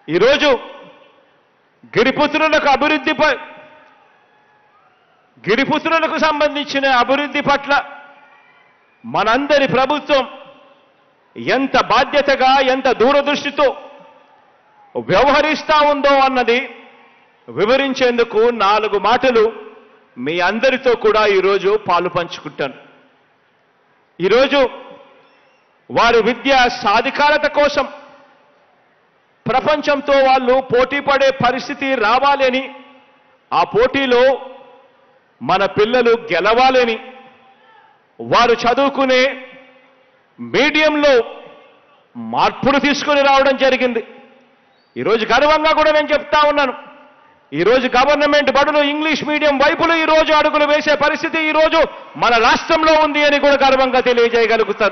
ఈరోజు గిరిపుత్రులకు అభివృద్ధిపై గిరిపుత్రులకు సంబంధించిన అభివృద్ధి పట్ల మనందరి ప్రభుత్వం ఎంత బాధ్యతగా ఎంత దూరదృష్టితో వ్యవహరిస్తా ఉందో అన్నది వివరించేందుకు నాలుగు మాటలు మీ అందరితో కూడా ఈరోజు పాలు పంచుకుంటాను ఈరోజు వారి విద్యా సాధికారత కోసం ప్రపంచంతో వాళ్ళు పోటీ పడే పరిస్థితి రావాలి అని ఆ పోటీలో మన పిల్లలు గెలవాలని వారు చదువుకునే మీడియంలో మార్పులు తీసుకొని రావడం జరిగింది ఈరోజు గర్వంగా కూడా నేను చెప్తా ఉన్నాను ఈరోజు గవర్నమెంట్ బడులు ఇంగ్లీష్ మీడియం వైపులు ఈరోజు అడుగులు వేసే పరిస్థితి ఈరోజు మన రాష్ట్రంలో ఉంది అని కూడా గర్వంగా తెలియజేయగలుగుతారు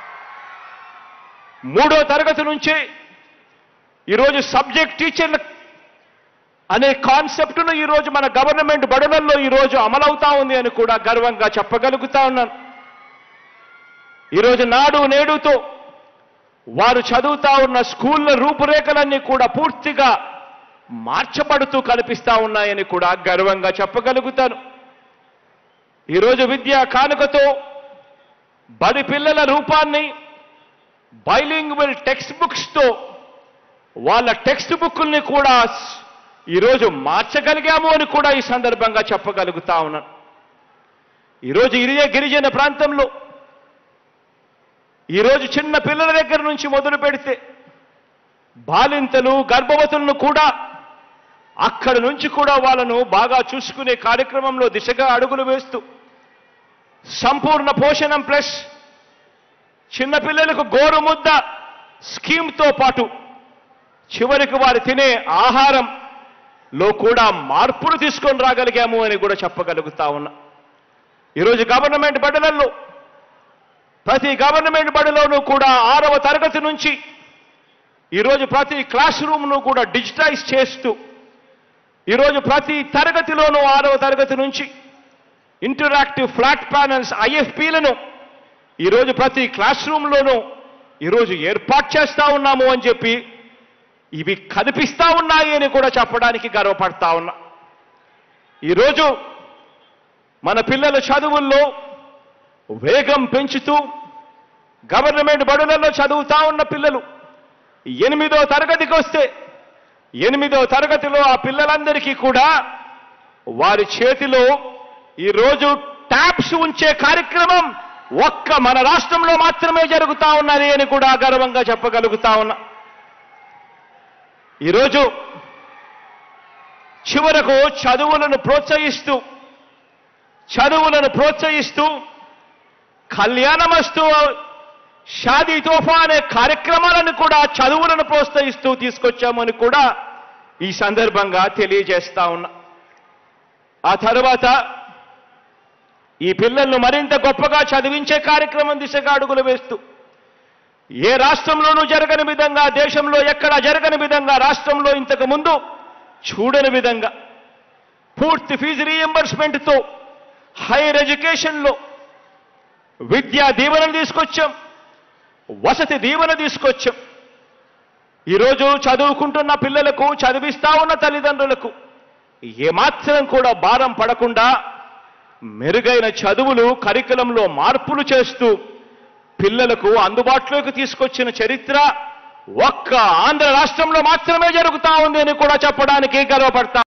మూడో తరగతి నుంచి ఈరోజు సబ్జెక్ట్ టీచర్ల అనే కాన్సెప్ట్ను ఈరోజు మన గవర్నమెంట్ బడులలో ఈరోజు అమలవుతా ఉంది అని కూడా గర్వంగా చెప్పగలుగుతా ఉన్నాను ఈరోజు నాడు నేడుతో వారు చదువుతా ఉన్న స్కూళ్ళ రూపురేఖలన్నీ కూడా పూర్తిగా మార్చబడుతూ కనిపిస్తా ఉన్నాయని కూడా గర్వంగా చెప్పగలుగుతాను ఈరోజు విద్యా కానుకతో బడి పిల్లల రూపాన్ని బైలింగ్వల్ టెక్స్ట్ బుక్స్తో వాళ్ళ టెక్స్ట్ బుక్కుల్ని కూడా ఈరోజు మార్చగలిగాము అని కూడా ఈ సందర్భంగా చెప్పగలుగుతా ఉన్నాను ఈరోజు ఇరియే గిరిజన ప్రాంతంలో ఈరోజు చిన్న పిల్లల దగ్గర నుంచి మొదలు పెడితే బాలింతలు గర్భవతులను కూడా అక్కడి నుంచి కూడా వాళ్ళను బాగా చూసుకునే కార్యక్రమంలో దిశగా అడుగులు వేస్తూ సంపూర్ణ పోషణం ప్లస్ చిన్నపిల్లలకు గోరు ముద్ద స్కీమ్తో పాటు చివరికి వారు తినే ఆహారంలో కూడా మార్పులు తీసుకొని రాగలిగాము అని కూడా చెప్పగలుగుతా ఉన్నా ఈరోజు గవర్నమెంట్ బడులలో ప్రతి గవర్నమెంట్ బడిలోనూ కూడా ఆరవ తరగతి నుంచి ఈరోజు ప్రతి క్లాస్ రూమ్ను కూడా డిజిటైజ్ చేస్తూ ఈరోజు ప్రతి తరగతిలోనూ ఆరవ తరగతి నుంచి ఇంటరాక్టివ్ ఫ్లాట్ ప్యానల్స్ ఐఎఫ్పీలను ఈరోజు ప్రతి క్లాస్ రూమ్లోనూ ఈరోజు ఏర్పాటు చేస్తా ఉన్నాము అని చెప్పి ఇవి కనిపిస్తా ఉన్నాయి అని కూడా చెప్పడానికి గర్వపడతా ఉన్నా ఈరోజు మన పిల్లల చదువుల్లో వేగం పెంచుతూ గవర్నమెంట్ బడులలో చదువుతా ఉన్న పిల్లలు ఎనిమిదో తరగతికి వస్తే ఎనిమిదో తరగతిలో ఆ పిల్లలందరికీ కూడా వారి చేతిలో ఈరోజు ట్యాబ్స్ ఉంచే కార్యక్రమం ఒక్క మన రాష్ట్రంలో మాత్రమే జరుగుతా ఉన్నది అని కూడా గర్వంగా చెప్పగలుగుతా ఉన్నా ఈరోజు చివరకు చదువులను ప్రోత్సహిస్తూ చదువులను ప్రోత్సహిస్తూ కళ్యాణమస్తు షాదీ తోఫా అనే కార్యక్రమాలను కూడా చదువులను ప్రోత్సహిస్తూ తీసుకొచ్చామని కూడా ఈ సందర్భంగా తెలియజేస్తా ఉన్నా ఆ తరువాత ఈ పిల్లలను మరింత గొప్పగా చదివించే కార్యక్రమం దిశగా అడుగులు వేస్తూ ఏ రాష్ట్రంలోనూ జరగని విధంగా దేశంలో ఎక్కడా జరగని విధంగా రాష్ట్రంలో ఇంతకు ముందు చూడని విధంగా పూర్తి ఫీజు రీఎంబర్స్మెంట్తో హైయర్ ఎడ్యుకేషన్లో విద్యా దీవెనలు తీసుకొచ్చాం వసతి దీవెన తీసుకొచ్చాం ఈరోజు చదువుకుంటున్న పిల్లలకు చదివిస్తా ఉన్న తల్లిదండ్రులకు ఏమాత్రం కూడా భారం పడకుండా మెరుగైన చదువులు కరికులంలో మార్పులు చేస్తూ పిల్లలకు అందుబాటులోకి తీసుకొచ్చిన చరిత్ర ఒక్క ఆంధ్ర రాష్ట్రంలో మాత్రమే జరుగుతా ఉంది అని కూడా చెప్పడానికి గర్వపడతా